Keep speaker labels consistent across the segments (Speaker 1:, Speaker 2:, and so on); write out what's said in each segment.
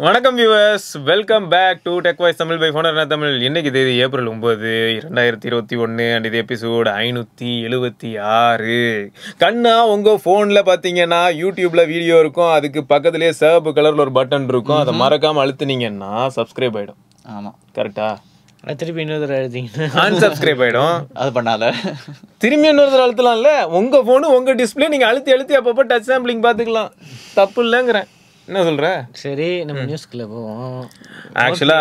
Speaker 1: வணக்கம் viewers welcome back to tech voice Tamil by ஃபோனர் தமிழ் இன்னைக்கு தேதி ஏப்ரல் ஒம்பது இரண்டாயிரத்தி இருபத்தி ஒன்று அண்ட் இது எபிசோடு ஐநூற்றி எழுபத்தி ஆறு கண்ணா உங்கள் ஃபோனில் பார்த்தீங்கன்னா யூடியூப்பில் வீடியோ இருக்கும் அதுக்கு பக்கத்துலேயே சிவப்பு கலரில் ஒரு பட்டன் இருக்கும் அதை மறக்காமல் அழுத்துனீங்கன்னா சப்ஸ்கிரைப் ஆகிடும்
Speaker 2: ஆமா
Speaker 1: கரெக்டா
Speaker 3: அது திருப்பி இன்னொரு தடவை எழுதிங்கன்னா
Speaker 1: அன்சப்ஸ்கிரைப் ஆகிடும்
Speaker 2: அது பண்ணாத
Speaker 1: திரும்பி இன்னொரு தடவை அழுத்தலாம்ல உங்கள் ஃபோனு உங்கள் டிஸ்பிளே நீங்கள் அழுத்தி அழுத்தி அப்பப்போ டச் சாம்பிளிங் பார்த்துக்கலாம் தப்பு இல்லைங்கிறேன் என்ன சொல்கிற
Speaker 3: சரி நம்ம நியூஸ்க்குள்ள போவோம்
Speaker 1: ஆக்சுவலா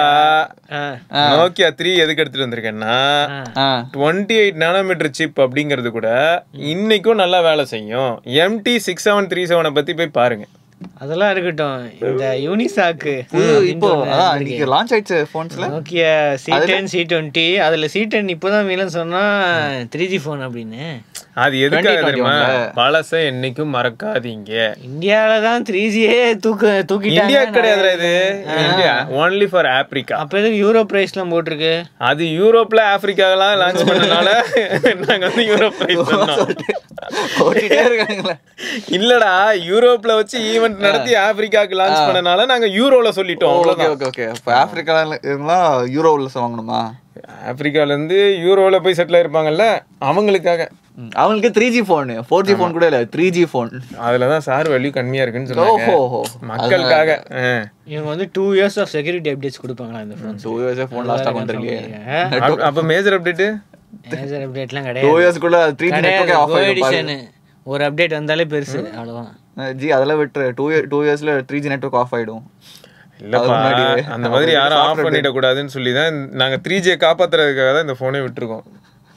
Speaker 3: ஆ,
Speaker 1: நோக்கியா த்ரீ எதுக்கு எடுத்துட்டு வந்திருக்கேன்னா
Speaker 2: ஆ
Speaker 1: டுவெண்ட்டி எயிட் நானோமீட்டர் சிப் அப்படிங்கிறது கூட இன்னைக்கும் நல்லா வேலை செய்யும் எம்டி சிக்ஸ் செவன் த்ரீ செவனை பத்தி போய் பாருங்க
Speaker 3: அதெல்லாம் இருக்கட்டும் இந்த யூனிசாக்கு
Speaker 2: இப்போ அதான் இன்னைக்கு லான்ச் ஆயிடுச்சு போன்ஸ்ல
Speaker 3: Nokia C ten C twenty அதுல சி டென் இப்போதான் மீளன் சொன்னா த்ரீ ஜி ஃபோன் அப்படின்னு
Speaker 1: அது எதுக்காக தெரியுமா பழச என்னைக்கும் மறக்காதீங்க
Speaker 3: இந்தியாவில தான் த்ரீ ஜியே தூக்க தூக்கிட்டாங்க
Speaker 1: இந்தியா கிடையாதுடா இது இந்தியா ஒன்லி ஃபார் ஆப்பிரிக்கா
Speaker 3: அப்ப எதுக்கு யூரோ பிரைஸ்லாம் போட்டிருக்கு
Speaker 1: அது யூரோப்ல ஆப்பிரிக்காவெல்லாம் லான்ச் பண்ணனால நாங்க வந்து யூரோப் price பண்ணோம்.
Speaker 2: ஓட்டிட்டே இருக்காங்களே
Speaker 1: இல்லடா யூரோப்ல வச்சு ஈவென்ட் நடத்தி ஆப்பிரிக்காக்கு லான்ச் பண்ணனால நாங்க யூரோல சொல்லிட்டோம்
Speaker 2: ஓகே
Speaker 1: அவ்வளவுதான்
Speaker 2: ஓகே ஓகே இப்போ ஆப்பிரிக்கால இருந்தாலும் யூரோவில் வாங்கணுமா
Speaker 1: ஆப்பிரிக்கால இருந்து யூரோல போய் செட்டில் ஆயிருப்பாங்கல்ல அவங்களுக்காக
Speaker 2: ம், அவங்களுக்கு three G phone four G phone கூட இல்லை த்ரீ ஜி ஃபோன்
Speaker 1: அதுலதான் சார் வேல்யூ கம்மியா இருக்குன்னு சொன்னாங்க
Speaker 2: ஓஹோ
Speaker 1: மக்களுக்காக ஆ.
Speaker 3: இவங்க வந்து two years of security updates கொடுப்பாங்களா இந்த ஃபோன்
Speaker 2: டூ இயர்ஸ் ஃபோன் லாஸ்ட்டாக கொண்டிருக்கே
Speaker 1: அப்ப- அப்ப மேஜர் அப்டேட்
Speaker 3: மேஜர் அப்டேட்லாம்
Speaker 2: டூ
Speaker 3: கிடையாது
Speaker 2: இயர்ஸ்க்குள்ள த்ரீ ஜி நெட்ஒர்க்கே
Speaker 3: கிடையாது
Speaker 2: ஆஃப்
Speaker 3: Go
Speaker 2: ஆகிடும்
Speaker 3: edition. ஒரு அப்டேட் வந்தாலே பெருசு அவ்வளவுதான்
Speaker 2: ஜி அதெல்லாம் விட்டுரு டூ இயர் டூ இயர்ஸ்ல த்ரீ ஜி நெட்ஒர்க் ஆஃப் ஆகிடும்
Speaker 1: இல்லப்பா
Speaker 2: முன்னாடி
Speaker 1: அந்த மாதிரி யாரும் ஆஃப் பண்ணிட கூடாதுன்னு சொல்லி தான் நாங்க த்ரீ ஜியை காப்பாத்துறதுக்காக தான் இந்த போனே விட்டுருக்கோம்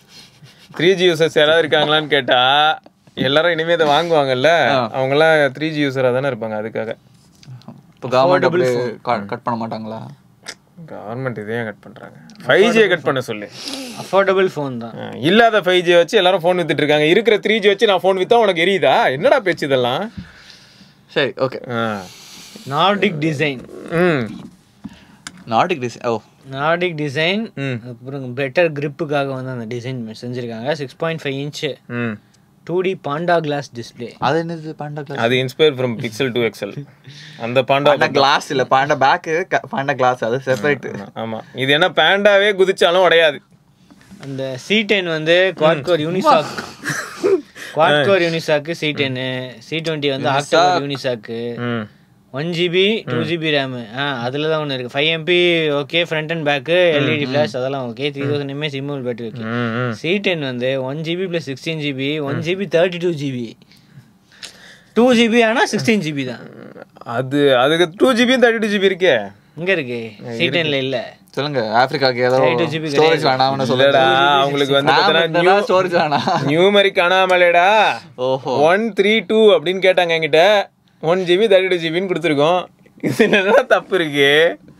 Speaker 1: த்ரீ ஜி யூசர்ஸ் யாராவது இருக்காங்களான்னு கேட்டா எல்லாரும் இனிமே இதை வாங்குவாங்கல்ல அவங்க எல்லாம் த்ரீ ஜி யூசரா தானே இருப்பாங்க அதுக்காக
Speaker 2: இப்போ கவர்மெண்ட் அப்படி கட் பண்ண மாட்டாங்களா
Speaker 1: கவர்மெண்ட் இதையும் கட் பண்றாங்க ஃபைவ் ஜியை கட் பண்ண சொல்லு
Speaker 3: அஃபோர்டபுள் ஃபோன் தான்
Speaker 1: ஆ, இல்லாத ஃபைவ் ஜி வச்சு எல்லாரும் ஃபோன் வித்துட்டு இருக்காங்க இருக்கிற த்ரீ ஜி வச்சு நான் ஃபோன் வித்தா உனக்கு எரியுதா என்னடா பேச்சு இதெல்லாம்
Speaker 2: சரி ஓகே
Speaker 1: ஆ.
Speaker 3: நார்டிக் டிசைன்
Speaker 1: ம்
Speaker 2: நாட்டிக் டிசைன் ஓ
Speaker 3: நார்டிக் டிசைன்
Speaker 1: ம்
Speaker 3: அப்புறம் பெட்டர் கிரிப்புக்காக வந்து அந்த டிசைன் செஞ்சுருக்காங்க சிக்ஸ் பாயிண்ட் ஃபைவ் இன்ச்சு
Speaker 1: ம்
Speaker 3: two D Panda glass display
Speaker 2: அது என்னது பாண்டா கிளாஸ்
Speaker 1: அது inspire from Pixel two XL அந்த பாண்டா
Speaker 2: பாண்டா கிளாஸ் இல்ல பாண்டா பேக் பாண்டா கிளாஸ் அது செப்பரேட்
Speaker 1: ஆமா இது என்ன பேண்டாவே குதிச்சாலும் உடையாது
Speaker 3: அந்த சி டென் வந்து quad core Unisoc quad core Unisoc C டென்னு சி டுவெண்ட்டி வந்து ஆக்டோகோர் யூனிசாக்கு
Speaker 1: ம்
Speaker 3: one GB two GB RAM ஆ அதில் தான் ஒன்று இருக்குது five MP okay front and back LED flash அதெல்லாம் ஓகே த்ரீ தௌசண்ட் எம்ஏ சிம்மல் பேட்டரி ஓகே
Speaker 1: ம், ம்.
Speaker 3: சி டென் வந்து one GB plus sixteen GB one GB thirty two GB two GB ஆனால் சிக்ஸ்டீன் ஜிபி தான்
Speaker 1: அது அதுக்கு two GB thirty two GB இருக்கே
Speaker 3: இங்கே இருக்கு சி டென்ல இல்லை
Speaker 2: சொல்லுங்க ஆப்பிரிக்காக்கு ஏதோ
Speaker 3: 32 GB
Speaker 2: ஸ்டோரேஜ் வேணாம்னு
Speaker 1: இல்லடா
Speaker 2: சொல்லுடா
Speaker 1: அவங்களுக்கு வந்து பார்த்தீங்கன்னா
Speaker 2: ஸ்டோரேஜ் வேணாம்
Speaker 1: நியூமரிக் அனாமலேடா
Speaker 2: ஓஹோ
Speaker 1: ஒன் த்ரீ டூ அப்படின்னு கேட்டாங்க என்கிட்ட ஒன் ஜிபி தேர்ட்டி டூ ஜிபின்னு கொடுத்துருக்கோம் இது என்னடா தப்பு இருக்கு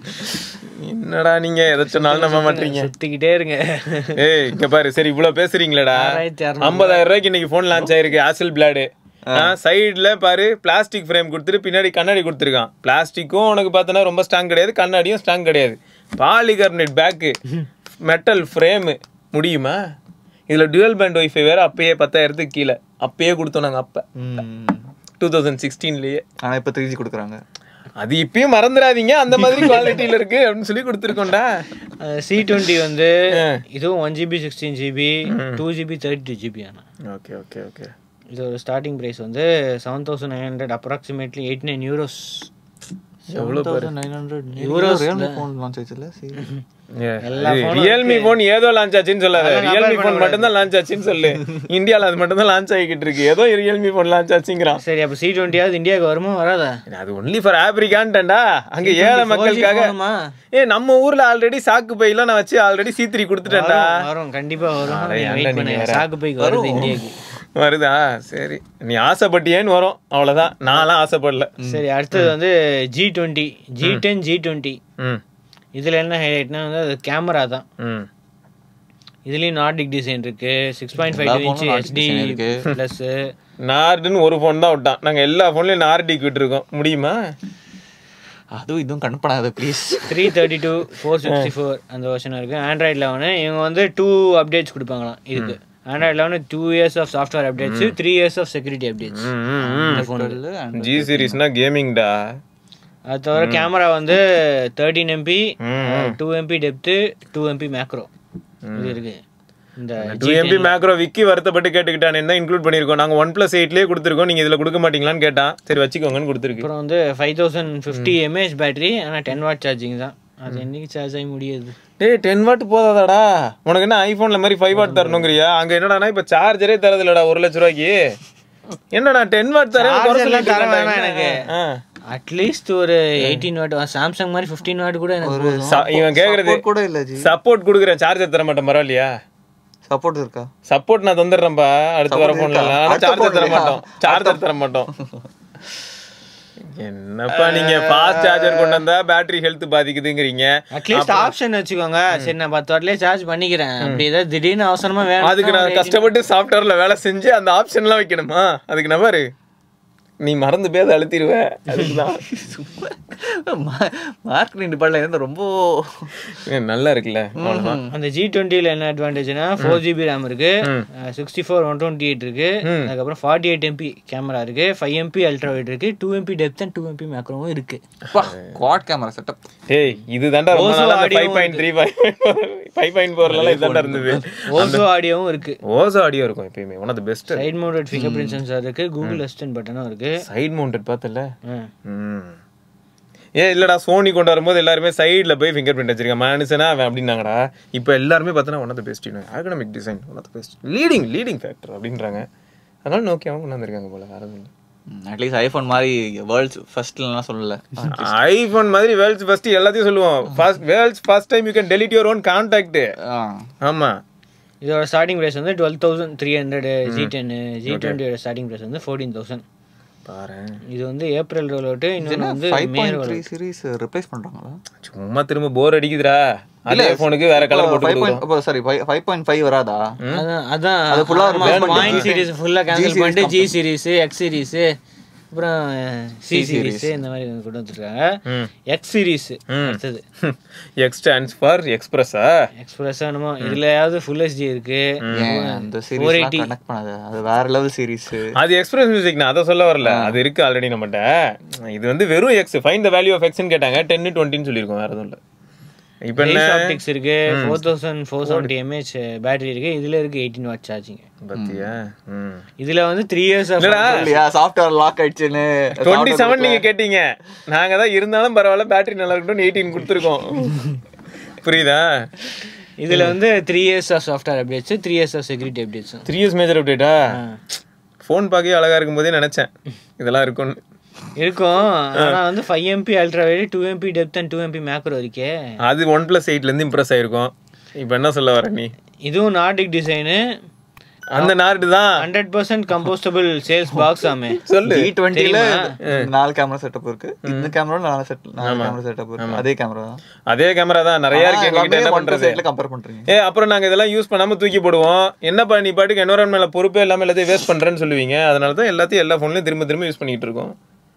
Speaker 1: என்னடா நீங்க எதை சொன்னாலும் நம்ப மாட்டீங்க
Speaker 3: சுற்றிக்கிட்டே இருங்க
Speaker 1: ஏய் இங்க பாரு சரி இவ்வளவு பேசுறீங்களேடா
Speaker 3: ஆறாயிரத்தி அறுநூறு
Speaker 1: ஐம்பதாயிரம் ரூபாய்க்கு இன்னைக்கு ஃபோன் லான்ச் ஆயிருக்கு ஆசல் பிளாடு சைடுல பாரு பிளாஸ்டிக் ஃப்ரேம் கொடுத்துட்டு பின்னாடி கண்ணாடி கொடுத்துருக்கான் பிளாஸ்டிக்கும் உனக்கு பார்த்தோன்னா ரொம்ப ஸ்ட்ராங் கிடையாது கண்ணாடியும் ஸ்ட்ராங் கிடையாது பாலிகார்பனேட் பேக்கு மெட்டல் ஃப்ரேமு முடியுமா இதுல டுவல் பேண்ட் ஒய்ஃபை வேற அப்பயே பத்தாயிரத்துக்கு கீழே அப்பயே கொடுத்தோம் நாங்க அப்ப டூ தௌசண்ட் சிக்ஸ்டீன்லயே
Speaker 2: ஆனா இப்ப த்ரீ ஜி கொடுக்குறாங்க
Speaker 1: அது இப்பயும் மறந்துடாதீங்க அந்த மாதிரி குவாலிட்டியில இருக்கு அப்படின்னு சொல்லி கொடுத்துருக்கோம்டா
Speaker 3: சி டுவெண்ட்டி வந்து இதுவும் one GB sixteen GB two GB thirty two GB ஆனால்
Speaker 1: ஓகே ஓகே ஓகே
Speaker 3: இது ஒரு ஸ்டார்டிங் ப்ரைஸ் வந்து seven thousand nine hundred approximately eight nine euros
Speaker 2: எவ்வளவு nine hundred
Speaker 3: Euros
Speaker 2: Realme phone launch ஆச்சுல
Speaker 1: ரியல்மி போன் ஏதோ launch ஆச்சுன்னு சொல்லாத Realme phone மட்டும் தான் லான்ச் ஆச்சுன்னு சொல்லு இந்தியால அது மட்டும் தான் லான்ச் ஆகிக்கிட்டு இருக்கு ஏதோ ரியல்மி போன் லான்ச் ஆச்சுங்கிறான்
Speaker 3: சரி அப்போ சி டுவெண்ட்டியாவது இந்தியாவுக்கு வருமா வராதா
Speaker 1: அது ஒன்லி ஃபார் ஆப்பிரிக்கான்டா அங்க ஏழை மக்களுக்காக
Speaker 3: போகணுமா?
Speaker 1: ஏ நம்ம ஊர்ல ஆல்ரெடி சாக்கு பையெல்லாம் நான் வச்சு ஆல்ரெடி சி த்ரீ கொடுத்துட்டேன்டா
Speaker 3: வரும், வரும் கண்டிப்பா வரும்
Speaker 1: அட,
Speaker 3: நீங்க
Speaker 1: ஏன்டா
Speaker 3: வெயிட்
Speaker 1: நீங்க
Speaker 3: பண்ணுங்க
Speaker 1: வேற?
Speaker 3: சாக்கு பைக்கு வருது இந்தியாவுக்கு
Speaker 1: வருதா சரி நீ ஆசைப்பட்டியேன்னு வரும் அவ்வளவுதான் நான்லாம் ஆசைப்படல
Speaker 3: சரி அடுத்தது வந்து G twenty G ten G twenty
Speaker 1: ம்
Speaker 3: இதுல என்ன ஹைலைட்னா வந்து அது கேமரா தான்
Speaker 1: ம்
Speaker 3: இதுலயும் நார்டிக் டிசைன் இருக்கு six point five inch
Speaker 2: phone ம்
Speaker 3: ஹெச்டி
Speaker 2: Nordic design இருக்கு.
Speaker 3: ப்ளஸ்
Speaker 1: நார்டுன்னு ஒரு ஃபோன் தான் விட்டான் நாங்க எல்லா ஃபோன்லயும் நார்டிக் விட்டுருக்கோம் முடியுமா
Speaker 2: அதுவும் இதுவும் கண் பண்ணாத please
Speaker 3: three thirty two four sixty four அந்த வருஷன் இருக்கு ஆண்ட்ராய்ட் லெவனு இவங்க வந்து டூ அப்டேட்ஸ் கொடுப்பாங்களாம் இதுக்கு Android eleven two years of software updates three years of security updates
Speaker 1: ம், ம், ம்.
Speaker 3: இந்த ஃபோன்
Speaker 1: ஜி சீரிஸ்னா கேமிங்டா
Speaker 3: அது தவிர கேமரா வந்து thirteen MP two MP depth two MP macro இது இருக்கு இந்த
Speaker 1: டூ எம்பி மேக்ரோ விக்கி வருத்தப்பட்டு கேட்டுக்கிட்டான் என்ன இன்க்ளூட் பண்ணியிருக்கோம் நாங்கள் ஒன் ப்ளஸ் எயிட்லேயே கொடுத்துருக்கோம் நீங்கள் இதில் கொடுக்க மாட்டீங்களான்னு கேட்டான் சரி வச்சுக்கோங்கன்னு கொடுத்துருக்கு
Speaker 3: அப்புறம் வந்து five thousand fifty MAH battery ஆனால் டென் வாட் சார்ஜிங் தான் அது என்னைக்கு சார்ஜ் ஆகி முடியாது
Speaker 1: டேய் டென் வாட் போதாதாடா உனக்கு என்ன ஐஃபோன்ல மாதிரி ஃபைவ் வாட் தரணுங்கிறியா அங்க என்னடானா இப்ப சார்ஜரே தரது இல்லடா ஒரு லட்ச ரூபாய்க்கு என்னடா டென் வாட் தரேன் குறை
Speaker 3: Charger எல்லாம்
Speaker 1: சொல்லிட்டு
Speaker 3: தர
Speaker 1: இருக்கேன்டா,
Speaker 3: வேணாம்
Speaker 1: என்ன?
Speaker 3: எனக்கு.
Speaker 1: ஆ.
Speaker 3: அட்லீஸ்ட் ஒரு எயிட்டீன் வாட் சாம்சங் மாதிரி ஃபிஃப்டீன் வாட் கூட எனக்கு போதும்
Speaker 1: ச- இவன் கேக்குறது
Speaker 2: Support கூட இல்ல ஜி
Speaker 1: சப்போர்ட் கொடுக்குறேன் சார்ஜர் தர மாட்டேன் பரவாயில்லையா
Speaker 2: சப்போர்ட் இருக்கா
Speaker 1: சப்போர்ட் நான் தந்துடுறேன்ப்பா அடுத்து வர
Speaker 2: Support
Speaker 1: போன்ல
Speaker 2: இருக்கா?
Speaker 1: ஆனா
Speaker 2: அடுத்த
Speaker 1: சார்ஜர் தர
Speaker 2: phone
Speaker 1: மாட்டோம் சார்ஜர் தர மாட்டோம் என்னப்பா நீங்க ஃபாஸ்ட் சார்ஜர் கொண்டு வந்தா பேட்டரி ஹெல்த் பாதிக்குதுங்கிறீங்க
Speaker 3: அட்லீஸ்ட் ஆப்ஷன் வச்சுக்கோங்க சரி நான் பத்து வாட்லயே சார்ஜ் பண்ணிக்கிறேன் அப்படி ஏதாவது திடீர்னு அவசரமா வேணும்
Speaker 1: அதுக்கு நான் கஷ்டப்பட்டு சாஃப்ட்வேர்ல வேலை செஞ்சு அந்த ஆப்ஷன்லாம் வைக்கணுமா அதுக்கு நான் பாரு நீ மறந்து போய் அதை அழுத்திடுவ அதுக்குதான்
Speaker 2: மார்க்கெட்டிங் டிபார்ட்மெண்ட்ல இருந்து ரொம்ப
Speaker 1: ஏ, நல்லா இருக்குல்ல அவ்வளவுதான்
Speaker 3: அந்த ஜி டுவெண்ட்டில என்ன அட்வான்டேஜ்னா ஃபோர் ஜிபி ரேம் இருக்கு sixty four one twenty eight இருக்கு அதுக்கப்புறம் ஃபார்ட்டி எயிட் எம்பி கேமரா இருக்கு ஃபைவ் எம்பி அல்ட்ரா வைட் இருக்கு two MP depth and two MP மேக்ரோவும் இருக்கு
Speaker 2: குவாட் கேமரா செட்டப்
Speaker 1: ஏய் இது தாண்டா ரொம்ப
Speaker 3: Oso
Speaker 1: நாளா
Speaker 3: audio
Speaker 1: five point three five point ஃபோர்லாம் இதுதாண்டா இருந்தது
Speaker 3: ஓசோ ஆடியோவும் இருக்கு
Speaker 1: ஓசோ ஆடியோ இருக்கும் எப்பயுமே one of the best
Speaker 3: side mounted fingerprint sensor இருக்கு கூகுள் அசிஸ்டன்ட் பட்டனும் இருக்கு
Speaker 1: சைடு மவுண்டட் பார்த்தல
Speaker 3: ஆ.
Speaker 1: ம் ஏ இல்லடா சோனி கொண்டு வரும்போது எல்லாருமே சைடில் போய் ஃபிங்கர் பிரிண்ட் வச்சிருக்கேன் மனுஷனா அவன் அப்படின்னாங்கடா இப்போ எல்லாருமே பார்த்தோன்னா one of the best ergonomic design one of the best leading leading factor அப்படின்றாங்க அதனால நோக்கி அவங்க கொண்டு வந்திருக்காங்க போல வேற எதுவும் இல்லை
Speaker 2: அட்லீஸ்ட் ஐபோன் மாதிரி வேர்ல்ட்ஸ் ஃபர்ஸ்ட்லாம் சொல்லல
Speaker 1: ஐபோன் மாதிரி வேர்ல்ட்ஸ் ஃபர்ஸ்ட் எல்லாத்தையும் சொல்லுவோம் first world's first time you can delete your own contact
Speaker 2: ஆ.
Speaker 1: ஆமா
Speaker 3: இதோட ஸ்டார்டிங் பிரைஸ் வந்து twelve thousand three hundred G ten G டுவெண்ட்டியோட ஸ்டார்டிங் பிரைஸ் வந்து ஃபோர்டீன் தௌசண்ட்
Speaker 1: பாரு
Speaker 3: இது வந்து ஏப்ரல் ரோல் அவுட்டு இன்னொன்று வந்து
Speaker 2: ஃபைவ்
Speaker 3: மே
Speaker 2: point
Speaker 3: roll
Speaker 2: three
Speaker 3: out.
Speaker 2: Series replace பண்றாங்களா
Speaker 1: சும்மா திரும்ப போர் அடிக்குதுடா அதே ஃபோனுக்கு வேற கலர் போட்டு
Speaker 2: ஃபைவ்
Speaker 1: கொடுக்குறோம்
Speaker 2: point sorry five point five வராதா
Speaker 3: அதான் அதான்
Speaker 2: அது full ஆ replace
Speaker 3: பாயிண்ட்
Speaker 2: பண்ணிட்டு
Speaker 3: சீரிஸ் ஃபுல்லா
Speaker 2: G
Speaker 3: கேன்சல்
Speaker 2: series
Speaker 3: பண்ணிட்டு ஜி சீரிஸ் எக்ஸ் சீரிஸ் அப்புறம் சி சீரிஸ் இந்த மாதிரி கொண்டு வந்துருக்காங்க
Speaker 1: ம்.
Speaker 3: எக்ஸ் சீரிஸ் அடுத்தது
Speaker 1: எக்ஸ் ஸ்டாண்ட்ஸ் ஃபார் எக்ஸ்பிரஸா
Speaker 3: எக்ஸ்பிரஸ் என்னமோ இதுலயாவது ஃபுல் ஹெச்டி இருக்கு
Speaker 2: ஏன் அந்த சீரிஸ் கனெக்ட் பண்ணாத அது வேற லெவல் சீரிஸ்
Speaker 1: அது எக்ஸ்பிரஸ் மியூசிக் நான் அதை சொல்ல வரல அது இருக்கு ஆல்ரெடி நம்மகிட்ட இது வந்து வெறும் X fine the value of எக்ஸ்னு கேட்டாங்க டென் டுவெண்ட்டின்னு சொல்லியிருக்கோம் வேற எதுவும் இல்லை இப்போ என்ன
Speaker 3: ஆப்டிக்ஸ் இருக்கு four thousand four seventy MAH battery இருக்கு இதுல இருக்கு எயிட்டீன் வாட் சார்ஜிங்
Speaker 1: பத்தியா ம்
Speaker 3: இதுல வந்து த்ரீ இயர்ஸ் ஆஃப்
Speaker 1: இல்லடா
Speaker 2: இல்லையா சாஃப்ட்வேர் லாக் ஆயிடுச்சுன்னு
Speaker 1: டுவெண்ட்டி செவன் நீங்க கேட்டீங்க நாங்க தான் இருந்தாலும் பரவாயில்ல பேட்டரி நல்லா இருக்கட்டும் எயிட்டீன் கொடுத்துருக்கோம் புரியுதா
Speaker 3: இதுல வந்து three years of software updates three years of security updates
Speaker 1: three years major அப்டேட்டா ஃபோன் பார்க்கவே அழகா இருக்கும் போதே நினைச்சேன் இதெல்லாம் இருக்கும்னு
Speaker 3: இருக்கும் ஆனா வந்து five MP ultra wide two MP depth and two MP macro இருக்கே
Speaker 1: அது ஒன் பிளஸ் எயிட்ல இருந்து இம்ப்ரெஸ் ஆயிருக்கும் இப்போ என்ன சொல்ல வர நீ
Speaker 3: இதுவும் நார்டிக் டிசைனு
Speaker 1: அந்த நார்டு தான்
Speaker 3: hundred percent compostable sales box ஆமே
Speaker 1: சொல்லு
Speaker 2: ஜி டுவெண்ட்டில நாலு கேமரா செட்டப் இருக்கு இந்த கேமரா நாலு செட் நாலு கேமரா செட்டப் இருக்கு அதே கேமரா தான்
Speaker 1: அதே கேமரா தான் நிறைய இருக்கு எங்ககிட்ட என்ன பண்றது
Speaker 2: சைட்ல கம்பேர் பண்றீங்க
Speaker 1: ஏ அப்புறம் நாங்க இதெல்லாம் யூஸ் பண்ணாம தூக்கி போடுவோம் என்னப்பா நீ பாட்டுக்கு என்வரன்மெண்ட்ல பொறுப்பே இல்லாம எல்லாத்தையும் வேஸ்ட் பண்றேன்னு சொல்லுவீங்க அதனால தான் எல்லாத்தையும் எல்லா ஃபோன்லயும் திரும்ப திரும்ப யூஸ் பண்ணிட்டு இருக்கோம்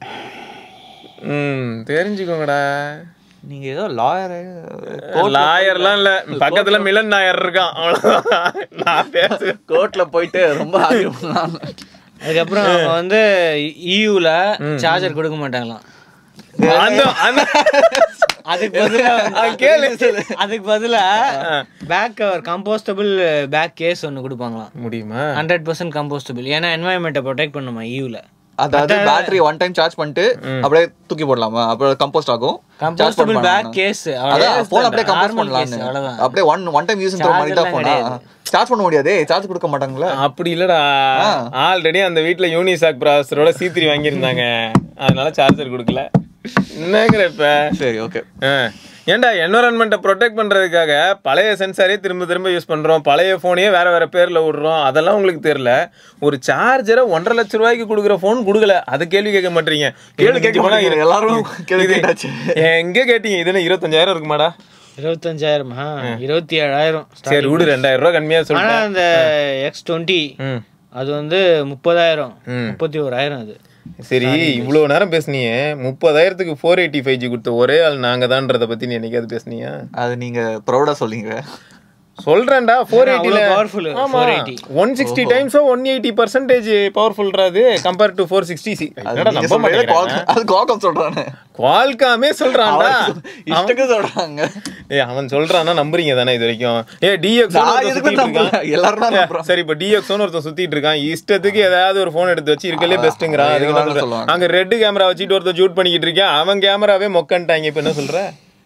Speaker 1: ம் தெரிஞ்சுக்கோங்கடா
Speaker 2: நீங்க ஏதோ லாயர்
Speaker 1: லாயர்லாம் இல்ல பக்கத்துல மிலன் நாயர் இருக்கான் அவ்வளவுதான் நான் பேசு
Speaker 2: கோர்ட்ல போயிட்டு ரொம்ப ஆர்கியூ பண்ணலாம்
Speaker 3: அதுக்கப்புறம் அவங்க வந்து இயூல சார்ஜர் கொடுக்க மாட்டாங்களாம்
Speaker 1: அந்த அந்த
Speaker 3: அதுக்கு பதிலா
Speaker 1: அவன் கேளு
Speaker 3: அதுக்கு பதிலா back cover compostable back case ஒன்னு கொடுப்பாங்களாம்
Speaker 1: முடியுமா
Speaker 3: ஹண்ட்ரட் பர்சன்ட் கம்போஸ்டபிள் ஏன்னா என்வாயன்மெண்ட்டை ப்ரொடெக்ட் பண்ணுமா இயூல
Speaker 2: அதாவது பேட்டரி ஒன் டைம் சார்ஜ் பண்ணிட்டு அப்படியே தூக்கி போடலாமா அப்புறம் கம்போஸ்ட் ஆகும்
Speaker 3: கம்போஸ்டபிள் பேக் கேஸ்
Speaker 2: அதான் போன் அப்படியே கம்போஸ்ட் பண்ணலாம்
Speaker 3: அவ்வளவுதான்
Speaker 2: அப்படியே ஒன் ஒன் டைம் யூஸ் மாதிரி தான் போனா சார்ஜ் பண்ண முடியாதே சார்ஜ் கொடுக்க மாட்டாங்களா
Speaker 1: அப்படி இல்லடா ஆல்ரெடி அந்த வீட்ல யூனிசாக் ப்ராசஸரோட சி த்ரீ வாங்கியிருந்தாங்க அதனால சார்ஜர் கொடுக்கல என்னங்கிற இப்ப
Speaker 2: சரி ஓகே
Speaker 1: ஆ. ஏன்டா என்வரன்மெண்ட்டை ப்ரொடெக்ட் பண்றதுக்காக பழைய சென்சாரே திரும்ப திரும்ப யூஸ் பண்றோம் பழைய ஃபோனையே வேற வேற பேர்ல விடுறோம் அதெல்லாம் உங்களுக்கு தெரியல ஒரு சார்ஜரை ஒன்றரை லட்ச ரூபாய்க்கு கொடுக்குற ஃபோன் கொடுக்கல அது கேள்வி கேட்க மாட்டீங்க கேள்வி கேட்க போனா
Speaker 2: மாட்டீங்க. எல்லாரும் கேள்வி
Speaker 1: இது-
Speaker 2: கேட்டாச்சு.
Speaker 1: எங்க கேட்டீங்க இதுல இருபத்தஞ்சாயிரம் இருக்குமாடா
Speaker 3: இருபத்தஞ்சாயிரமா இருபத்தி ஏழாயிரம்
Speaker 1: சரி விடு ரெண்டாயிரம் ரூபாய் கம்மியா
Speaker 3: ஆனா
Speaker 1: சொல்லிட்டேன்
Speaker 3: அந்த எக்ஸ் டுவெண்ட்டி
Speaker 1: ம்
Speaker 3: அது வந்து முப்பதாயிரம்
Speaker 1: ம்.
Speaker 3: முப்பத்தி ஓராயிரம் அது
Speaker 1: சரி இவ்வளவு நேரம் பேசுனியே முப்பதாயிரத்துக்கு ஃபோர் எயிட்டி ஃபைவ் ஜி கொடுத்த ஒரே ஆள் நாங்க தான்றத பத்தி நீ என்னைக்காவது பேசுனியா
Speaker 2: அது நீங்க ப்ரௌடா சொல்லிங்க
Speaker 1: சொல்றேன்டா ஃபோர்
Speaker 3: அவ்வளவு
Speaker 1: எயிட்டில
Speaker 3: powerful, 480.
Speaker 1: ஒன் சிக்ஸ்டி டைம்ஸோ ஒன் எயிட்டி பர்சன்டேஜ் பவர்ஃபுல்ரா அது compare to four sixty C
Speaker 2: அது
Speaker 1: என்னடா
Speaker 2: நீங்க
Speaker 1: நம்ப
Speaker 2: சொல்றீங்க,
Speaker 1: மாட்டேங்கிறாங்க
Speaker 2: Qualcomm- அது Qualcomm சொல்றானே
Speaker 1: குவால்காமே சொல்றான்டா
Speaker 2: இஷ்டக்கு சொல்றாங்க
Speaker 1: ஏய் அவன் சொல்றான்னா நம்புறீங்க தானே இது வரைக்கும் ஏ டிஎக்ஸ்
Speaker 2: நான் எதுக்கு நம்புறேன் எல்லாரும் தான் நம்புறோம்
Speaker 1: சரி இப்போ டிஎக்ஸ்னு ஒருத்தன் சுத்திட்டு இருக்கான் இஷ்டத்துக்கு ஏதாவது ஒரு ஃபோன் எடுத்து வச்சு இருக்கலே பெஸ்ட்டுங்கிறான்
Speaker 2: அது
Speaker 1: அதுக்கு
Speaker 2: வேணா
Speaker 1: என்ன சொல்ற?
Speaker 2: சொல்லுவாங்க.
Speaker 1: அங்க ரெட் கேமரா வச்சுட்டு ஒருத்தன் ஷூட் பண்ணிக்கிட்டு இருக்கேன் அவன் கேமராவே மொக்கன்ட்டாங்க இப்போ என்ன சொல்ற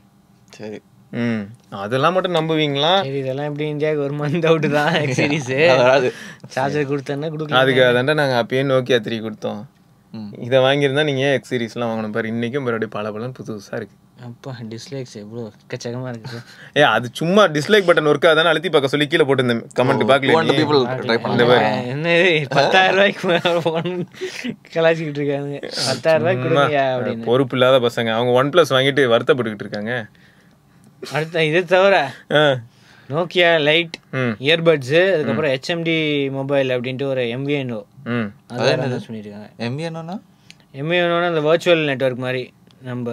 Speaker 2: சரி
Speaker 1: ம் அதெல்லாம் மட்டும் நம்புவீங்களா
Speaker 3: சரி இதெல்லாம் எப்படி இந்தியாவுக்கு ஒரு மந்த் அவுட் தான் சீரிஸ்
Speaker 2: அதாவது
Speaker 3: சார்ஜர் கொடுத்தேன்னா கொடுக்கலாம்
Speaker 1: அதுக்கு அதாண்டா நாங்க அப்பயே நோக்கியா த்ரீ கொடுத்தோம்
Speaker 2: ம்.
Speaker 1: இதை வாங்கியிருந்தா நீங்க எக்ஸ் சீரிஸ்லாம் வாங்கணும் பாரு இன்னைக்கும் மறுபடியும் பல பலன் புதுசு புதுசா இருக்கு
Speaker 3: அப்பா டிஸ்லைக்ஸ் எவ்வளோ எக்கச்சக்கமா இருக்கு
Speaker 1: ஏ அது சும்மா டிஸ்லைக் பட்டன் ஒர்க் ஆகுதானே அழுத்தி பார்க்க சொல்லி கீழே போட்டு கமெண்ட்
Speaker 2: டூ
Speaker 1: பார்க்கல
Speaker 2: ஹண்ட்ரட் பீப்புள் ட்ரை
Speaker 1: இந்த
Speaker 2: பண்ணாங்க
Speaker 1: மாதிரி
Speaker 3: என்ன இது, பத்தாயிரம் ரூபாய்க்கு ஃபோன் கலாச்சிக்கிட்டு இருக்காங்க பத்தாயிரம் ரூபாய்க்கு கொடுங்க அப்படின்னு
Speaker 1: பொறுப்பு இல்லாத பசங்க அவங்க ஒன் பிளஸ் வாங்கிட்டு வருத்தப்பட்டுக்கிட்டு இருக்காங்க
Speaker 3: அடுத்த இதை தவிர
Speaker 1: ஆ.
Speaker 3: நோக்கியா லைட்
Speaker 1: ம்
Speaker 3: இயர்பட்ஸு அதுக்கப்புறம் ஹெச்எம்டி மொபைல் அப்படின்ட்டு ஒரு எம்விஎன்ஓ
Speaker 1: ம்
Speaker 3: அது அனௌன்ஸ் பண்ணியிருக்காங்க
Speaker 2: எம்பி என்னன்னா
Speaker 3: எம்விஎன்ஓனா அந்த வர்ச்சுவல் நெட்வொர்க் மாதிரி நம்ம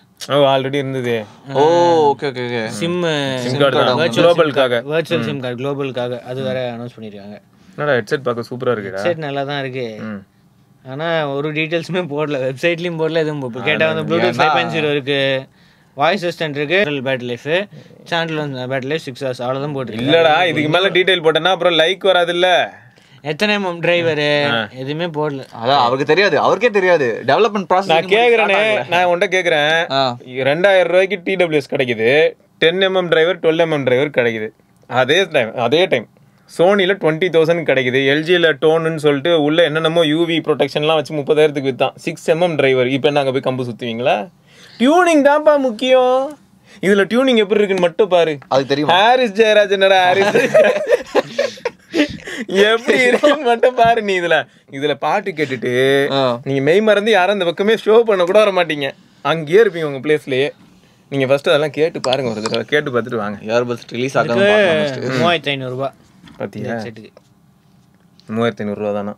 Speaker 1: ஓ ஆல்ரெடி இருந்தது
Speaker 2: ஓ okay okay okay
Speaker 3: SIM
Speaker 1: SIM card தான் குளோபலுக்காக
Speaker 3: வர்ச்சுவல் சிம் கார்டு குளோபலுக்காக அது வேற அனௌன்ஸ் பண்ணியிருக்காங்க
Speaker 1: என்னடா ஹெட்செட் பார்க்க சூப்பரா இருக்குடா
Speaker 3: வெப்சைட் நல்லா தான் இருக்கு
Speaker 1: ம்
Speaker 3: ஆனா ஒரு டீட்டெயில்ஸுமே போடல வெப்சைட்லயும் போடல எதுவும் போடல கேட்டா வந்து ப்ளூடூத் ஃபைவ் பாயிண்ட் ஜீரோ இருக்கு வாய்ஸ் அசிஸ்டன்ட் இருக்கு பேட்டரி லைஃப் சேனல் வந்து பேட்டரி லைஃப் சிக்ஸ் ஹவர்ஸ் அவ்வளோதான் போட்டிருக்கு
Speaker 1: இல்லடா இதுக்கு மேல டீடைல் போட்டேன்னா அப்புறம் லைக் வராதுல்ல
Speaker 3: எத்தனை எம்எம் டிரைவரு எதுவுமே போடல
Speaker 2: அதான் அவருக்கு தெரியாது அவருக்கே தெரியாது டெவலப்மெண்ட் ப்ராசஸ்
Speaker 1: நான் கேக்குறேனே நான் உன்கிட்ட கேக்குறேன்
Speaker 2: ஆ.
Speaker 1: ரெண்டாயிரம் ரூபாய்க்கு டிடபிள்யூஎஸ் கிடைக்குது ten MM driver twelve MM driver கிடைக்குது அதே டைம் அதே டைம் சோனியில் டுவெண்ட்டி தௌசண்ட் கிடைக்குது எல்ஜியில் டோனுன்னு சொல்லிட்டு உள்ள என்னென்னமோ யூவி ப்ரொடெக்ஷன்லாம் வச்சு முப்பதாயிரத்துக்கு வித்தான் சிக்ஸ் எம்எம் டிரைவர் இப்போ நாங்கள் போய் கம்பு சுற்றுவீங்களா டியூனிங் தான்ப்பா முக்கியம் இதுல டியூனிங் எப்படி இருக்குன்னு மட்டும் பாரு
Speaker 2: அதுக்கு தெரியும்
Speaker 1: ஹாரிஸ் ஜெயராஜ் என்னடா ஹாரிஸ் எப்படி இருக்குன்னு மட்டும் பாரு நீ இதுல இதுல பாட்டு கேட்டுட்டு
Speaker 2: ஆ.
Speaker 1: நீங்க மெய் மறந்து யாரும் அந்த பக்கமே ஷோ பண்ண கூட வர மாட்டீங்க அங்கேயே இருப்பீங்க உங்க பிளேஸ்லயே நீங்க ஃபர்ஸ்ட் அதெல்லாம் கேட்டு பாருங்க ஒரு தடவை கேட்டு பார்த்துட்டு வாங்க
Speaker 2: இயர்பட்ஸ் ரிலீஸ் ஆகாம பார்க்கணும் first.
Speaker 3: மூவாயிரத்தி ஐநூறுரூபா
Speaker 1: பாத்தியா
Speaker 3: செட்டுக்கு
Speaker 1: மூவாயிரத்தி ஐநூறுரூவா தானா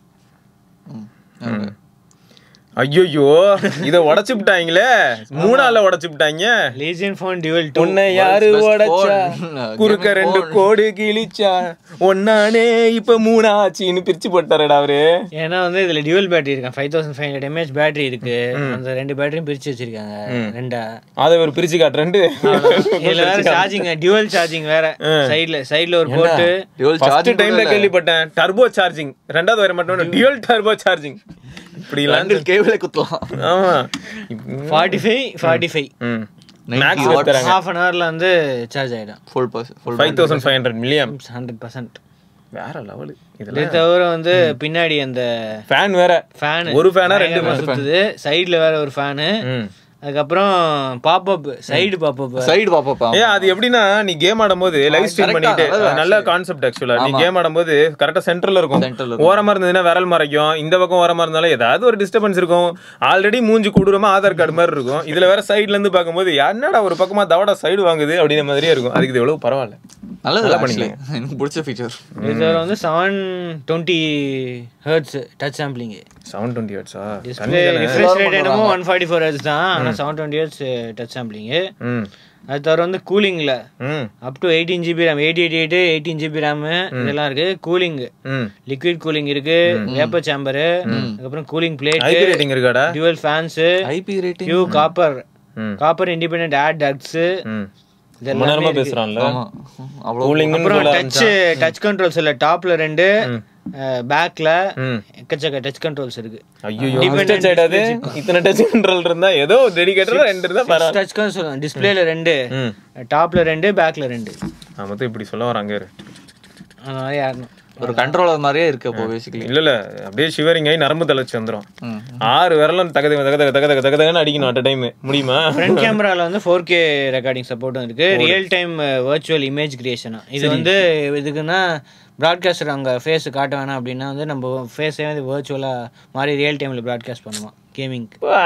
Speaker 2: ம்.
Speaker 1: ஐயோ இத உடைச்சு விட்டாங்களே மூணால உடைச்சு விட்டாங்க
Speaker 3: லீஜன் ஃபோன் டியூவல் டூ
Speaker 1: உன்னை யாரு
Speaker 2: best
Speaker 1: உடைச்சா
Speaker 2: phone.
Speaker 1: குறுக்க
Speaker 2: Gaming
Speaker 1: ரெண்டு
Speaker 2: phone.
Speaker 1: கோடு கிழிச்சா ஒன்னானே இப்ப மூணாச்சின்னு பிரிச்சு போட்டாருடா அவரு
Speaker 3: ஏன்னா வந்து இதுல டியூவல் பேட்டரி இருக்கான் five thousand five hundred MAH battery இருக்கு அந்த ரெண்டு பேட்டரியும் பிரிச்சு வச்சிருக்காங்க ரெண்டா
Speaker 1: அதை ஒரு பிரிச்சு காட்டுறேன்
Speaker 3: இதுல வேற சார்ஜிங் டியூவல் சார்ஜிங் வேற சைடுல சைடுல ஒரு போட்டு
Speaker 2: Dual
Speaker 1: ஃபர்ஸ்ட்
Speaker 2: charging
Speaker 1: டைம்ல கேள்விப்பட்டேன் டர்போ சார்ஜிங் ரெண்டாவது வர மட்டும் டியூல் டர்போ சார்ஜிங் இப்படி
Speaker 2: ரெண்டு கேபிளே குத்தலாம்
Speaker 1: ஆமா
Speaker 3: ஃபார்ட்டி ஃபைவ் ஃபார்ட்டி ஃபைவ்
Speaker 1: ம்
Speaker 2: 90
Speaker 1: மேக்ஸ்
Speaker 2: watts.
Speaker 1: தராங்க
Speaker 3: ஹாஃப் அன் ஹவர்ல வந்து சார்ஜ் ஆயிடும்
Speaker 2: ஃபுல் பர்ஸ் full
Speaker 1: five thousand five hundred milliamp
Speaker 3: hundred percent
Speaker 1: வேற லெவலு
Speaker 3: இது
Speaker 1: இதெல்லாம்
Speaker 3: தவிர வந்து பின்னாடி அந்த
Speaker 1: ஃபேன் வேற
Speaker 3: ஃபேன்
Speaker 1: ஒரு ஃபேனா ரெண்டு
Speaker 3: சுத்துது சைடுல வேற ஒரு ஃபேனு
Speaker 1: ம்
Speaker 3: அதுக்கப்புறம் பாப்அப் சைடு பாப்அப்
Speaker 2: சைடு பாப்பா
Speaker 1: ஏ அது எப்படின்னா நீ கேம் ஆடும்போது லைவ் ஸ்ட்ரீம்
Speaker 2: correct
Speaker 1: பண்ணிட்டு
Speaker 2: ஆ, அதாவது
Speaker 1: அது நல்ல கான்செப்ட் ஆக்சுவலா நீ கேம் ஆடும்போது கரெக்டா சென்டர்ல இருக்கும்
Speaker 2: Centerல
Speaker 1: ஓரமா இருந்ததுன்னா விரல் மறைக்கும் இந்த பக்கம் ஓரமா இருந்தாலும் ஏதாவது ஒரு டிஸ்டர்பன்ஸ் இருக்கும் ஆல்ரெடி மூஞ்சி கூடுறமா ஆதார் கார்டு மாதிரி இருக்கும் இதுல வேற சைடுல இருந்து பார்க்கும்போது என்னடா ஒரு பக்கமா தவடா சைடு வாங்குது அப்படின்ற மாதிரியே இருக்கும் அதுக்கு இது எவ்வளவு பரவாயில்ல
Speaker 2: நல்லது
Speaker 1: நல்லா
Speaker 2: actually. எனக்கு பிடிச்ச ஃபீச்சர்
Speaker 3: இது தவிர வந்து seven twenty hertz touch sampling
Speaker 1: seven twenty ஹெட்ஸா
Speaker 3: டிஸ்பிளே ரிஃப்ரெஷ் ரேட் என்னமோ ஒன் ஃபார்ட்டி ஃபோர் ஹர்ட்ஸ் தான் ஆனால் seven twenty hertz touch sampling
Speaker 1: ம்
Speaker 3: அது தவிர வந்து கூலிங்ல
Speaker 1: ம்
Speaker 3: up to eighteen GB RAM eighty eighty eight eighteen GB RAM இதெல்லாம் இருக்கு கூலிங்
Speaker 1: ம்
Speaker 3: லிக்விட் கூலிங் இருக்கு வேப்பர் சேம்பரு அதுக்கப்புறம் கூலிங் பிளேட்
Speaker 1: ஐபி ரேட்டிங் இருக்காடா
Speaker 3: dual fans
Speaker 2: IP rating
Speaker 3: pure copper
Speaker 1: ம்
Speaker 3: காப்பர் இண்டிபெண்டன்ட் ஆட் டக்ஸ்
Speaker 1: ம்
Speaker 3: இதெல்லாம்
Speaker 1: ரொம்ப நேரமா பேசுறான்ல
Speaker 2: ஆமா அவ்வளோ
Speaker 1: கூலிங்னு
Speaker 3: அப்புறம்
Speaker 1: சொல்ல
Speaker 3: டச் டச் கண்ட்ரோல்ஸ் இல்ல டாப்ல ரெண்டு பேக்ல
Speaker 1: ம்
Speaker 3: எக்கச்சக்க டச் கண்ட்ரோல்ஸ் இருக்கு
Speaker 1: ஐயோ டச் ஆயிடாது இத்தனை டச் கண்ட்ரோல் இருந்தா ஏதோ டெடிகேட்டரா ரெண்டு இருந்தா பரவாயில்ல
Speaker 3: டச் கண்ட்ரோல் டிஸ்பிளேல ரெண்டு
Speaker 1: ம்
Speaker 3: டாப்ல ரெண்டு பேக்ல ரெண்டு
Speaker 1: நான் மொத்தம் இப்படி சொல்ல வராங்க இரு.
Speaker 3: அந்த மாதிரி யாருன்னு
Speaker 2: ஒரு கண்ட்ரோலர் மாதிரியே இருக்கு அப்போ பேசிக்கலி
Speaker 1: இல்ல இல்ல அப்படியே ஷிவரிங் ஆகி நரம்பு தளர்ச்சி வந்துரும் ஆறு விரலும் தக தக தக தக தக தக தக தகன்னு அடிக்கணும் அட் டைம் முடியுமா
Speaker 3: ஃப்ரண்ட் கேமரால வந்து ஃபோர் கே ரெக்கார்டிங் சப்போர்ட்டும் இருக்கு ரியல் டைம் வர்ச்சுவல் இமேஜ் கிரியேஷனா இது வந்து இதுக்குன்னா ப்ராட்காஸ்டர் அங்கே ஃபேஸ் காட்ட வேணாம் அப்படின்னா வந்து நம்ம ஃபேஸே வந்து வர்ச்சுவலாக மாதிரி ரியல் டைமில் ப்ராட்காஸ்ட் பண்ணுவோம் கேமிங்
Speaker 1: வா.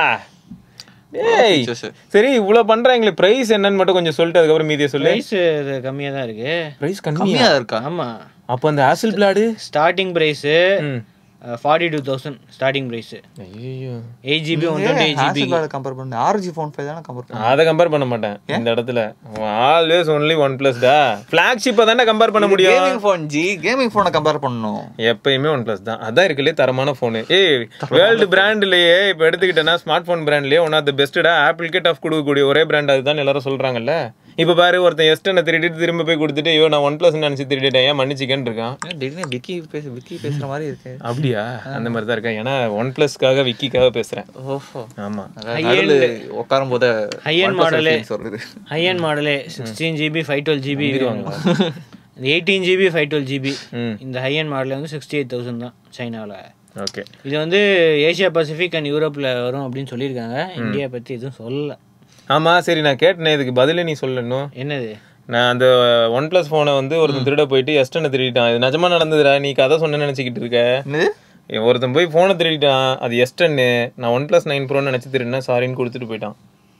Speaker 1: ஏய்
Speaker 2: features.
Speaker 1: சரி இவ்வளவு பண்றாங்களே பிரைஸ் என்னன்னு மட்டும் கொஞ்சம் சொல்லிட்டு அதுக்கப்புறம் மீதியை சொல்லு
Speaker 3: ப்ரைஸ் இது கம்மியாக தான் இருக்கு
Speaker 1: பிரைஸ் கம்மி
Speaker 2: கம்மியா இருக்கா
Speaker 3: ஆமாம்
Speaker 1: அப்போ அந்த ஆசில் பிளாடு
Speaker 3: ஸ்டார்டிங் ப்ரைஸு
Speaker 1: ம்
Speaker 3: forty two thousand starting price
Speaker 1: ஐயோ
Speaker 3: eight GB one twenty eight GB
Speaker 2: compare பண்ணு ஆர்ஜி ஃபோன் ஃபைவ் தானே கம்பேர் பண்ணு
Speaker 1: அதை கம்பேர் பண்ண மாட்டேன் இந்த இடத்துல ஆல்வேஸ் ஒன்லி ஒன் பிளஸ் டா ஃபிளாக்ஷிப்பை தானே கம்பேர் பண்ண முடியும்
Speaker 2: கேமிங் ஃபோன் ஜி கேமிங் ஃபோனை கம்பேர் பண்ணணும்
Speaker 1: எப்பயுமே ஒன் பிளஸ் தான் அதான் இருக்குல்லே தரமான ஃபோனு ஏய் வேர்ல்டு பிராண்ட்லயே இப்போ எடுத்துக்கிட்டேன்னா ஸ்மார்ட் ஃபோன் பிராண்ட்லயே ஒன் ஆஃப் த பெஸ்ட்டா ஆப்பிள் கிட் ஆஃப் கொடுக்கக்கூடிய ஒரே பிராண்ட் அதுதான் எல்லாரும் சொல்றாங்கல்ல இப்போ பாரு ஒருத்தன் எஸ்டனை திருடிட்டு திரும்ப போய் கொடுத்துட்டு ஐயோ நான் ஒன் பிளஸ் நினைச்சு திருடிட்டேன் ஏன் மன்னிச்சிக்கன்னு இருக்கான்
Speaker 2: திடீர்னு விக்கி பேச விக்கி பேசுற மாதிரி இருக்கு
Speaker 1: அப்படியா அந்த மாதிரி தான் இருக்கேன் ஏன்னா ஒன் பிளஸ்க்காக விக்கிக்காக பேசுறேன்
Speaker 2: ஓஹோ
Speaker 1: ஆமா
Speaker 2: நடுவில் உட்காரும் போது
Speaker 3: High-end model.
Speaker 2: சொல்லுது
Speaker 3: ஹையன் மாடலே sixteen GB five twelve GB eighteen GB five twelve GB
Speaker 1: ம்
Speaker 3: இந்த ஹையன் மாடல் வந்து சிக்ஸ்டி எயிட் தௌசண்ட் தான் சைனாவில்
Speaker 1: ஓகே
Speaker 3: இது வந்து ஏசியா பசிபிக் அண்ட் யூரோப்பில் வரும் அப்படின்னு சொல்லியிருக்காங்க இந்தியா பற்றி எதுவும் சொல்லல
Speaker 1: ஆமா சரி நான் கேட்டேனே இதுக்கு பதிலே நீ சொல்லணும்
Speaker 3: என்னது
Speaker 1: நான் அந்த ஒன் பிளஸ் ஃபோனை வந்து ஒருத்தன் திருட போயிட்டு எஸ்டனை திருடிட்டான் இது நிஜமா நடந்ததுடா நீ கதை சொன்ன நினைச்சுக்கிட்டு இருக்க
Speaker 2: என்னது
Speaker 1: இவன் ஒருத்தன் போய் ஃபோனை திருடிட்டான் அது எஸ்டன்னு நான் ஒன் பிளஸ் நைன் ப்ரோன்னு நினச்சி திருடினேன் சாரின்னு கொடுத்துட்டு போயிட்டான்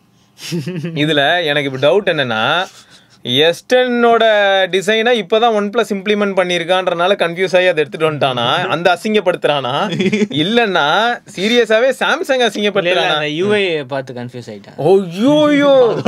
Speaker 1: இதுல எனக்கு இப்போ டவுட் என்னன்னா எஸ்டனோட டிசைனை இப்போதான் ஒன் பிளஸ் இம்ப்ளிமெண்ட் பண்ணியிருக்கான்றனால கன்ஃபியூஸ் ஆகி அதை எடுத்துட்டு வந்துட்டானா அந்த அசிங்கப்படுத்துறானா இல்லைன்னா சீரியஸாவே சாம்சங்
Speaker 3: இல்லை
Speaker 1: அசிங்கப்படுத்துறானா
Speaker 3: அந்த யூஐ பார்த்து கன்ஃபியூஸ் ஆயிட்டேன்
Speaker 1: ஐயோயோ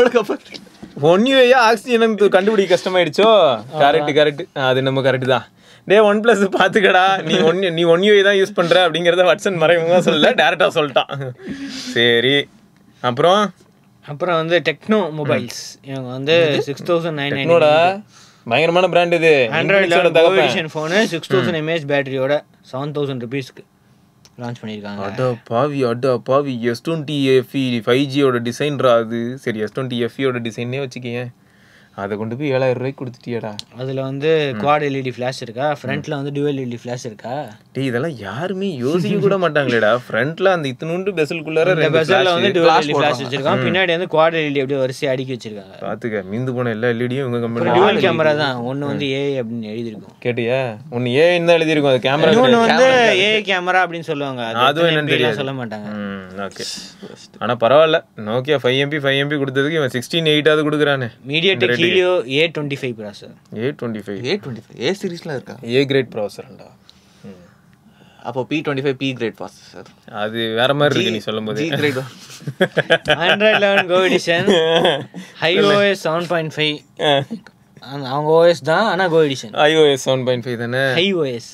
Speaker 1: ஒன் யூஏயா ஆக்சிஜன் கண்டுபிடிக்க கஷ்டமாயிடுச்சோ கரெக்ட் கரெக்ட் அது நம்ம கரெக்ட் தான் டே ஒன் பிளஸ் பாத்துக்கடா நீ ஒன் நீ ஒன் யூஏ தான் யூஸ் பண்ற அப்படிங்கறத வட்சன் மறைமுகமா சொல்லல டேரக்டா சொல்லிட்டான் சரி அப்புறம்
Speaker 3: அப்புறம் வந்து டெக்னோ மொபைல்ஸ் இவங்க வந்து சிக்ஸ் தௌசண்ட் நைன் நைன்
Speaker 1: என்னோட பயங்கரமான பிராண்ட் இது
Speaker 3: ஆண்ட்ராய்டு
Speaker 1: Infinix-ஓட
Speaker 3: லெவன்
Speaker 1: தகப்பன்.
Speaker 3: Edition phone six thousand mAh பேட்டரியோட செவன் தௌசண்ட் ருபீஸ்க்கு லான்ச் பண்ணியிருக்காங்க
Speaker 1: அட பாவி அட பாவி எஸ் டுவெண்ட்டி எஃப்இ ஃபைவ் ஜியோட டிசைன்ரா அது சரி எஸ் டுவெண்ட்டி எஃப்இயோட டிசைனே வச்சுக்கேன் அதை கொண்டு போய் ஏழாயிரம் ரூபாய்க்கு கொடுத்துட்டியாடா
Speaker 3: அதில் வந்து குவாட் எல்இடி ஃப்ளாஷ் இருக்கா ஃப்ரண்ட்டில் வந்து டுவெல் எல்இடி ஃப்ளாஷ் இருக்கா
Speaker 1: டேய் இதெல்லாம் யாருமே யோசிக்க கூட மாட்டாங்களேடா ஃப்ரண்ட்ல அந்த இத்தினூண்டு பெசலுக்குள்ளார
Speaker 3: இந்த
Speaker 1: ரெண்டு
Speaker 3: பெசலில் வந்து
Speaker 1: flash.
Speaker 3: டுவெல் எல்இடி ஃப்ளாஷ் வச்சிருக்கான் பின்னாடி வந்து குவாட் எல்இடி அப்படியே வரிசை அடுக்கி வச்சிருக்காங்க
Speaker 1: பாத்துக்க மீந்து போன எல்லா எல்இடியும் இவங்க கம்பெனி
Speaker 3: டுவெல் கேமரா தான் ஒன்று வந்து ஏஐ அப்படின்னு எழுதியிருக்கும்
Speaker 1: கேட்டியா ஒன்னு ஏன் தான் எழுதியிருக்கும் அது கேமரா
Speaker 3: இன்னொன்று வந்து ஏஐ கேமரா அப்படின்னு சொல்லுவாங்க அது
Speaker 1: அதுவும்
Speaker 3: எத்தனை
Speaker 1: என்னன்னு
Speaker 3: MP லாம்
Speaker 1: தெரியாது.
Speaker 3: சொல்ல மாட்டாங்க
Speaker 1: ஓகே ஆனா பரவாயில்ல Nokia five MP five MP கொடுத்ததுக்கு இவன் சிக்ஸ்டீன் எயிட்டாவது கொடுக்குறானே
Speaker 3: MediaTek Helio A twenty five processor
Speaker 1: A twenty five
Speaker 2: A twenty five A சீரீஸ்லாம் இருக்கா
Speaker 1: ஏ கிரேட் ப்ராசர்ண்டா
Speaker 2: அப்போ P twenty five P grade processor
Speaker 1: அது வேற மாதிரி இருக்கு நீ சொல்லும் போது
Speaker 2: G grade
Speaker 3: Android eleven Go edition Hi OS seven point five அவங்க ஓஎஸ் தான் ஆனால் Go edition
Speaker 1: iOS seven point five தானே
Speaker 3: ஹை ஓஎஸ்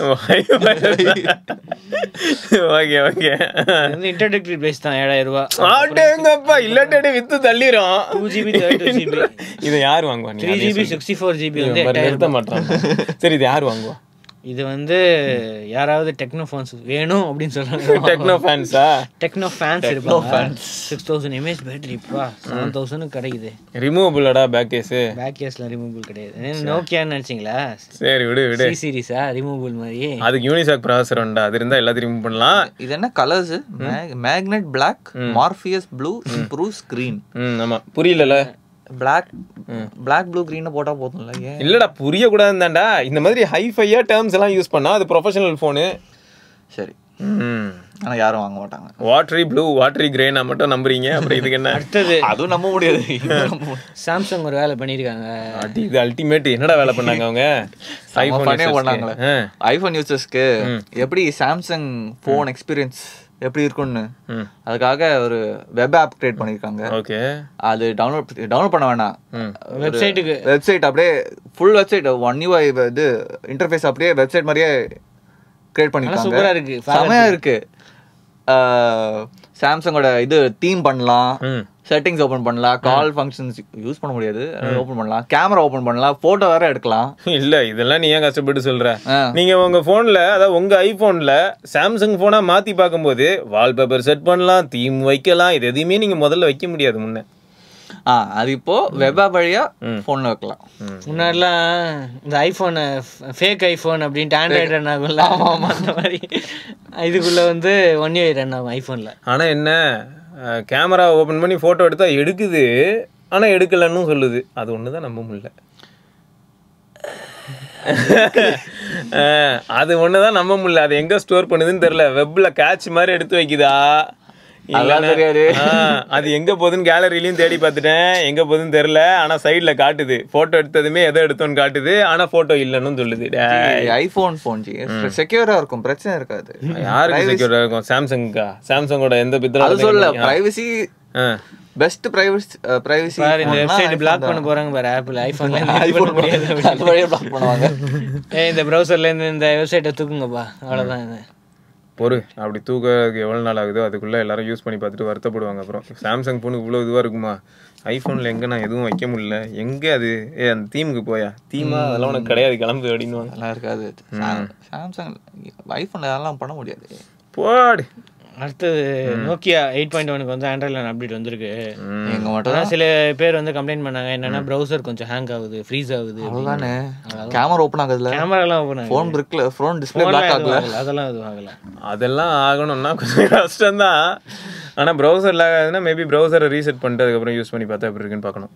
Speaker 1: ஓகே ஓகே
Speaker 3: வந்து இன்டர்டெக்டரி பிரைஸ் தான் ஏழாயிரம் ரூபா
Speaker 1: ஆட்டேங்கப்பா இல்லாட்டி வித்து தள்ளிரும்
Speaker 3: two GB thirty two GB
Speaker 1: இதை யார் வாங்குவா நீ
Speaker 3: three GB sixty four GB வந்து
Speaker 1: பாரு, நிறுத்த மாட்டான் சரி இது யார் வாங்குவா
Speaker 3: இது வந்து யாராவது டெக்னோ ஃபோன்ஸ் வேணும் அப்படின்னு சொல்றாங்க
Speaker 1: டெக்னோ ஃபேன்ஸா
Speaker 3: டெக்னோ ஃபேன்ஸ் இருப்பாங்க சிக்ஸ் தௌசண்ட் எம்ஏஹெச் பேட்டரி இப்பா செவன் தௌசண்ட் கிடைக்குது
Speaker 1: ரிமூவபிளடா பேக் கேஸ்
Speaker 3: பேக் கேஸ்ல ரிமூவபிள் கிடையாது நோக்கியான்னு நினைச்சீங்களா
Speaker 1: சரி விடு விடு
Speaker 3: சி சீரிஸா ரிமூவபிள் மாதிரி
Speaker 1: அதுக்கு யூனிசாக் ப்ராசர் உண்டா அது இருந்தா எல்லாத்தையும் ரிமூவ் பண்ணலாம்
Speaker 2: இது என்ன colours magnet black Morpheus blue improve screen
Speaker 1: ம் ஆமா புரியலல
Speaker 2: பிளாக் பிளாக் ப்ளூ green போட்டா போதும்ல ஏன்
Speaker 1: இல்லடா புரிய கூடாதுதான்டா இந்த மாதிரி ஹைஃபையா டேர்ம்ஸ் எல்லாம் யூஸ் பண்ணா அது ப்ரொஃபஷனல் ஃபோனு
Speaker 2: சரி
Speaker 1: ம்
Speaker 2: ஆனா யாரும் வாங்க மாட்டாங்க
Speaker 1: வாட்டரி ப்ளூ வாட்டரி கிரேனா மட்டும் நம்புறீங்க அப்புறம் இதுக்கு என்ன
Speaker 3: அடுத்தது
Speaker 2: அதுவும் நம்ப முடியாது இது நம்ப முடியாது.
Speaker 3: சாம்சங் ஒரு வேலை பண்ணியிருக்காங்க
Speaker 1: அடி இது அல்டிமேட் என்னடா வேலை பண்ணாங்க அவங்க
Speaker 2: செம்ம funny ஆ
Speaker 1: users க்கு.
Speaker 2: பண்ணாங்களே
Speaker 1: ஆ.
Speaker 2: ஐபோன் யூசர்ஸ்க்கு எப்படி சாம்சங் ஃபோன் எக்ஸ்பீரியன்ஸ் எப்படி இருக்கும்னு
Speaker 1: ம்.
Speaker 2: அதுக்காக ஒரு வெப் ஆப் கிரியேட் பண்ணிருக்காங்க
Speaker 1: ஓகே
Speaker 2: அது டவுன்லோட் டவுன்லோட் பண்ண வேணாம்
Speaker 3: வெப்சைட்டுக்கு
Speaker 2: வெப்சைட் அப்படியே ஃபுல் வெப்சைட் ஒன் யூஐ இது இன்டர்ஃபேஸ் அப்படியே வெப்சைட் மாதிரியே கிரியேட் பண்ணிருக்காங்க
Speaker 3: சூப்பரா இருக்கு
Speaker 2: செமையா இருக்கு சாம்சங்கோட இது தீம் பண்ணலாம்
Speaker 1: ம்
Speaker 2: செட்டிங்ஸ் ஓபன் பண்ணலாம் கால் ஃபங்க்ஷன்ஸ் யூஸ் பண்ண முடியாது ஓபன் பண்ணலாம் கேமரா ஓபன் பண்ணலாம் போட்டோ வேற எடுக்கலாம்
Speaker 1: இல்ல இதெல்லாம் நீ ஏன் கஷ்டப்பட்டு சொல்ற
Speaker 2: ஆ.
Speaker 1: நீங்க உங்க போன்ல அதாவது உங்க ஐபோன்ல சாம்சங் போனா மாத்தி பார்க்கும்போது வால்பேப்பர் செட் பண்ணலாம் தீம் வைக்கலாம் இது எதையுமே நீங்க முதல்ல வைக்க முடியாது முன்ன
Speaker 2: ஆ அது இப்போ வெப் ஆப் வழியா போன்ல வைக்கலாம்
Speaker 3: முன்னாடிலாம் இந்த ஐஃபோன் ஃபேக் ஐஃபோன் அப்படின்ட்டு ஆண்ட்ராய்டு ரன் ஆகும்ல அந்த மாதிரி இதுக்குள்ள வந்து ஒன் இயர் ரன் ஆகும் ஐஃபோனில்
Speaker 1: ஆனா என்ன கேமரா ஓபன் பண்ணி போட்டோ எடுத்தா எடுக்குது ஆனா எடுக்கலன்னு சொல்லுது அது ஒண்ணுதான் நம்ப முடியல அஹ், அது ஒண்ணுதான் நம்ப முடியல அது எங்க ஸ்டோர் பண்ணுதுன்னு தெரியல வெப்ல கேட்ச் மாதிரி எடுத்து வைக்குதா
Speaker 2: அதான் தெரியாது
Speaker 1: ஆ, அது எங்க போகுதுன்னு கேலரிலையும் தேடி பார்த்துட்டேன் எங்க போகுதுன்னு தெரியல ஆனா சைடுல காட்டுது போட்டோ எடுத்ததுமே எதை எடுத்தோன்னு காட்டுது ஆனா போட்டோ இல்லைன்னு சொல்லுது டேய்,
Speaker 2: ஐபோன் போன் ஜி செக்யூரா இருக்கும் பிரச்சனை இருக்காது
Speaker 1: யாருக்கு செக்யூர் இருக்கும் சாம்சங்கா சாம்சங்கோட எந்த பித்தளை
Speaker 2: அது சொல்ல பிரைவசி
Speaker 1: ஆ.
Speaker 2: பெஸ்ட் பிரைவசி பிரைவசி
Speaker 3: பாரு இந்த வெப்சைட் பிளாக் பண்ண போறாங்க பாரு ஆப்பிள் ஐபோன்ல
Speaker 2: ஐபோன் முடியாது அந்த வழியா பிளாக் பண்ணுவாங்க
Speaker 3: ஏய் இந்த ப்ரௌசர்ல இருந்து இந்த வெப்சைட்டை தூக்குங்கப்பா அவ்வளவுதான் இது
Speaker 1: பொறு அப்படி தூக்கிறதுக்கு எவ்வளோ நாள் ஆகுதோ அதுக்குள்ள எல்லாரும் யூஸ் பண்ணி பார்த்துட்டு வருத்தப்படுவாங்க அப்புறம் சாம்சங் ஃபோனுக்கு இவ்வளோ இதுவாக இருக்குமா ஐஃபோனில் எங்கே நான் எதுவும் வைக்க முடியல எங்கே அது ஏ அந்த தீமுக்கு போயா தீமா அதெல்லாம் உனக்கு கிடையாது கிளம்பு அப்படின்னுவாங்க
Speaker 2: நல்லா இருக்காது சாம்சங் ஐபோன்ல அதெல்லாம் பண்ண முடியாது
Speaker 1: போடு
Speaker 3: அடுத்தது நோக்கியா எயிட் பாயிண்ட் ஒனுக்கு வந்து ஆண்ட்ராய்டில் அப்டேட் வந்திருக்கு
Speaker 2: எங்க மட்டும்
Speaker 3: அதான் சில பேர் வந்து கம்ப்ளைண்ட் பண்ணாங்க என்னன்னா ப்ரௌசர் கொஞ்சம் ஹேங் ஆகுது ஃப்ரீஸ் ஆகுது
Speaker 2: அவ்வளவுதானே கேமரா ஓப்பன் ஆகுதுல
Speaker 3: கேமராலாம் ஓப்பன் ஆகுது
Speaker 2: ஃபோன் பிரிக்ல ஃபோன் டிஸ்பிளே பிளாக் ஆகல
Speaker 3: அதெல்லாம் எதுவும் ஆகல
Speaker 1: அதெல்லாம் ஆகணும்னா கொஞ்சம் கஷ்டம்தான் ஆனால் ப்ரௌசரில் ஆகாதுன்னா மேபி ப்ரௌசரை ரீசெட் பண்ணிட்டு அதுக்கப்புறம் யூஸ் பண்ணி பார்த்தா எப்படி இருக்குன்னு பார்க்கணும்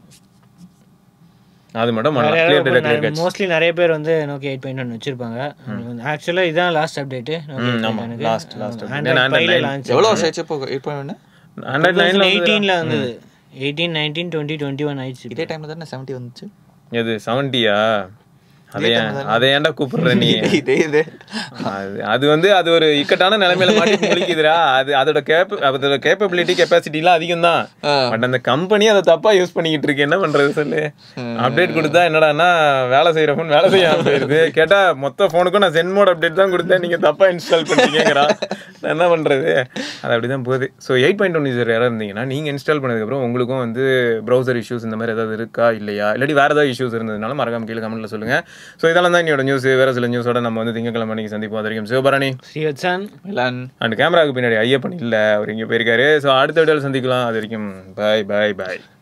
Speaker 1: அது மட்டும் பண்ணலாம் clear data clear catch.
Speaker 3: Mostly நிறைய பேர் வந்து நோக்கி எயிட் பாயிண்ட் ஒன் வச்சிருப்பாங்க ஆக்சுவலாக இதான் லாஸ்ட் அப்டேட்டு
Speaker 1: ம், ஆமா லாஸ்ட் லாஸ்ட் ஏன்னா
Speaker 3: ஃபைவ்ல லான்ச்
Speaker 2: எவ்வளவு வருஷம் ஆச்சு இப்போ எயிட் பாயிண்ட் ஒன்று
Speaker 1: ஹண்ட்ரட் நைனில்
Speaker 3: எயிட்டீன்ல வந்தது eighteen nineteen twenty twenty one ஆயிடுச்சு
Speaker 2: இதே டைம்ல தானே செவன்ட்டி வந்துச்சு
Speaker 1: எது செவன்ட்டியா அதை ஏன் அதை ஏன்டா கூப்பிடுற நீ
Speaker 2: இதே இதே
Speaker 1: அது அது வந்து அது ஒரு இக்கட்டான நிலைமையில மாட்டி முழிக்குதுடா அது அதோட கேப்ப அதோட கேப்பபிலிட்டி கெப்பாசிட்டிலாம் அதிகம் தான் பட் அந்த கம்பெனி அதை தப்பா யூஸ் பண்ணிக்கிட்டு இருக்கு என்ன பண்றது சொல்லு அப்டேட் கொடுத்தா என்னடான்னா வேலை செய்யற ஃபோன் வேலை செய்யாம போயிருது கேட்டா மொத்த ஃபோனுக்கும் நான் சென்மோட் அப்டேட் தான் கொடுத்தேன் நீங்க தப்பா இன்ஸ்டால் பண்ணிட்டீங்கிறான் நான் என்ன பண்றது அது அப்படிதான் போகுது so eight point one user யாராவது இருந்தீங்கன்னா நீங்க இன்ஸ்டால் பண்ணதுக்கப்புறம் உங்களுக்கும் வந்து ப்ரௌசர் இஷ்யூஸ் இந்த மாதிரி ஏதாவது இருக்கா இல்லையா இல்லாட்டி வேற ஏதாவது இஷ்யூஸ் இருந்ததுனால மறக்காம கீழே கமெண்ட்ல சொல்லுங்க ஸோ இதெல்லாம் தான் என்னோட நியூஸ் வேற சில நியூஸோட நம்ம வந்து திங்கக்கிழமை அன்னைக்கு சந்திப்போம் அது வரைக்கும் சிவபரணி
Speaker 3: ஸ்ரீவத்சான்
Speaker 2: மிலான்
Speaker 1: அண்ட் கேமராவுக்கு பின்னாடி ஐயப்பன் இல்லை அவர் இங்கே போயிருக்காரு ஸோ அடுத்த வீடியோவில் சந்திக்கலாம் அது வரைக்கும் பாய் பாய் பாய்